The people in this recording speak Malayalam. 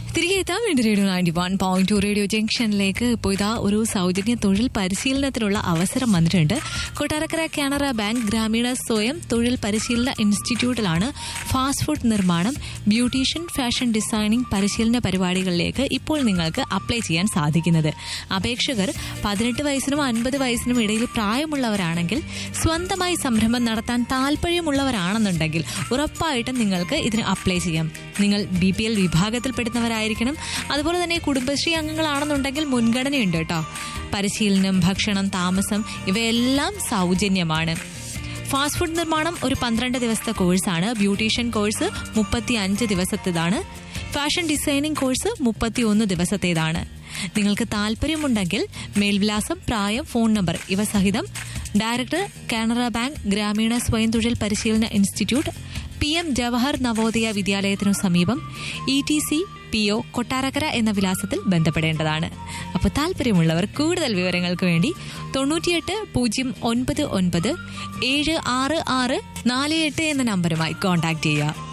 തിരികെ എത്താൻ വേണ്ടി radio ninety one point two radio ജംഗ്ഷനിലേക്ക് ഇപ്പോൾ ഇതാ ഒരു സൗജന്യ തൊഴിൽ പരിശീലനത്തിനുള്ള അവസരം വന്നിട്ടുണ്ട് കൊട്ടാരക്കര കാനറ ബാങ്ക് ഗ്രാമീണ സ്വയം തൊഴിൽ പരിശീലന ഇൻസ്റ്റിറ്റ്യൂട്ടിലാണ് ഫാസ്റ്റ് ഫുഡ് നിർമ്മാണം ബ്യൂട്ടീഷ്യൻ ഫാഷൻ ഡിസൈനിംഗ് പരിശീലന പരിപാടികളിലേക്ക് ഇപ്പോൾ നിങ്ങൾക്ക് അപ്ലൈ ചെയ്യാൻ സാധിക്കുന്നത് അപേക്ഷകർ പതിനെട്ട് വയസ്സിനും അൻപത് വയസ്സിനും ഇടയിൽ പ്രായമുള്ളവരാണെങ്കിൽ സ്വന്തമായി സംരംഭം നടത്താൻ താല്പര്യമുള്ളവരാണെന്നുണ്ടെങ്കിൽ ഉറപ്പായിട്ടും നിങ്ങൾക്ക് ഇതിന് അപ്ലൈ ചെയ്യാം നിങ്ങൾ ബി പി എൽ വിഭാഗത്തിൽപ്പെടുന്നവരായിരിക്കണം അതുപോലെ തന്നെ കുടുംബശ്രീ അംഗങ്ങളാണെന്നുണ്ടെങ്കിൽ മുൻഗണനയുണ്ട് കേട്ടോ പരിശീലനം ഭക്ഷണം താമസം ഇവയെല്ലാം സൗജന്യമാണ് ഫാസ്റ്റ് ഫുഡ് നിർമ്മാണം ഒരു പന്ത്രണ്ട് ദിവസത്തെ കോഴ്സാണ് ബ്യൂട്ടീഷ്യൻ കോഴ്സ് മുപ്പത്തി അഞ്ച് ദിവസത്തേതാണ് ഫാഷൻ ഡിസൈനിങ് കോഴ്സ് മുപ്പത്തി ഒന്ന് ദിവസത്തേതാണ് നിങ്ങൾക്ക് താല്പര്യമുണ്ടെങ്കിൽ മേൽവിലാസം പ്രായം ഫോൺ നമ്പർ ഇവ സഹിതം ഡയറക്ടർ കാനറ ബാങ്ക് ഗ്രാമീണ സ്വയം തൊഴിൽ പരിശീലന institute P M Jawahar Navodaya വിദ്യാലയത്തിനു സമീപം E T C P O Kottarakkara എന്ന വിലാസത്തിൽ ബന്ധപ്പെടേണ്ടതാണ് അപ്പോൾ താല്പര്യമുള്ളവർ കൂടുതൽ വിവരങ്ങൾക്ക് വേണ്ടി തൊണ്ണൂറ്റിയെട്ട് പൂജ്യം ഒൻപത് ഒൻപത് ഏഴ് ആറ് ആറ് നാല് എട്ട് എന്ന നമ്പറുമായി കോൺടാക്ട് ചെയ്യുക